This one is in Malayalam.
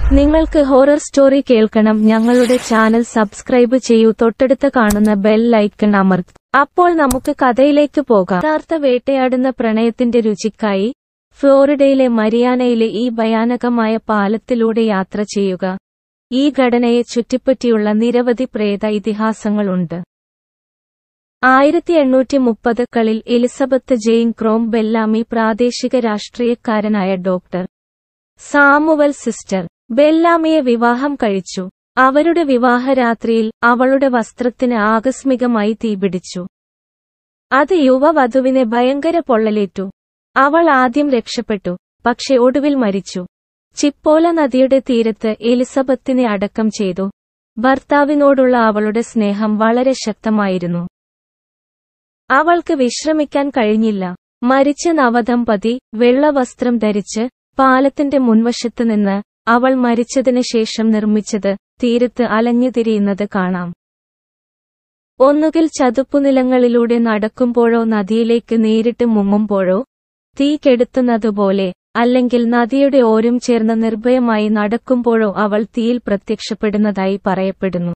നിങ്ങൾക്ക് ഹൊറർ സ്റ്റോറി കേൾക്കണം ഞങ്ങളുടെ ചാനൽ സബ്സ്ക്രൈബ് ചെയ്യൂ തൊട്ടടുത്ത കാണുന്ന ബെൽ ലൈക്കൺ അമർത്ത് അപ്പോൾ നമുക്ക് കഥയിലേക്ക് പോകാം യഥാർത്ഥ വേട്ടയാടുന്ന പ്രണയത്തിന്റെ രുചിക്കായി ഫ്ലോറിഡയിലെ മരിയാനയിലെ ഈ ഭയാനകമായ പാലത്തിലൂടെ യാത്ര ചെയ്യുക ഈ ഘടനയെ ചുറ്റിപ്പറ്റിയുള്ള നിരവധി പ്രേത ഇതിഹാസങ്ങളുണ്ട് ആയിരത്തി എണ്ണൂറ്റി മുപ്പതുകളിൽ എലിസബത്ത് ജെയിൻ ക്രോം ബെല്ലാമി പ്രാദേശിക രാഷ്ട്രീയക്കാരനായ ഡോക്ടർ സാമുവൽ സിസ്റ്റർ ബെല്ലാമിയെ വിവാഹം കഴിച്ചു അവരുടെ വിവാഹരാത്രിയിൽ അവളുടെ വസ്ത്രത്തിന് ആകസ്മികമായി തീപിടിച്ചു അത് യുവവധുവിനെ ഭയങ്കര പൊള്ളലേറ്റു അവൾ ആദ്യം രക്ഷപ്പെട്ടു പക്ഷെ ഒടുവിൽ മരിച്ചു ചിപ്പോല നദിയുടെ തീരത്ത് എലിസബത്തിനെ അടക്കം ചെയ്തു ഭർത്താവിനോടുള്ള അവളുടെ സ്നേഹം വളരെ ശക്തമായിരുന്നു അവൾക്ക് വിശ്രമിക്കാൻ കഴിഞ്ഞില്ല മരിച്ച നവദമ്പതി വെള്ളവസ്ത്രം ധരിച്ച് പാലത്തിന്റെ മുൻവശത്ത് നിന്ന് അവൾ മരിച്ചതിന് ശേഷം നിർമ്മിച്ചത് തീരത്ത് അലഞ്ഞുതിരിയുന്നത് കാണാം ഒന്നുകിൽ ചതുപ്പുനിലങ്ങളിലൂടെ നടക്കുമ്പോഴോ നദിയിലേക്ക് നേരിട്ട് മുങ്ങുമ്പോഴോ തീ കെടുത്തുന്നതുപോലെ അല്ലെങ്കിൽ നദിയുടെ ഓരം ചേർന്ന് നിർഭയമായി നടക്കുമ്പോഴോ അവൾ തീയിൽ പ്രത്യക്ഷപ്പെടുന്നതായി പറയപ്പെടുന്നു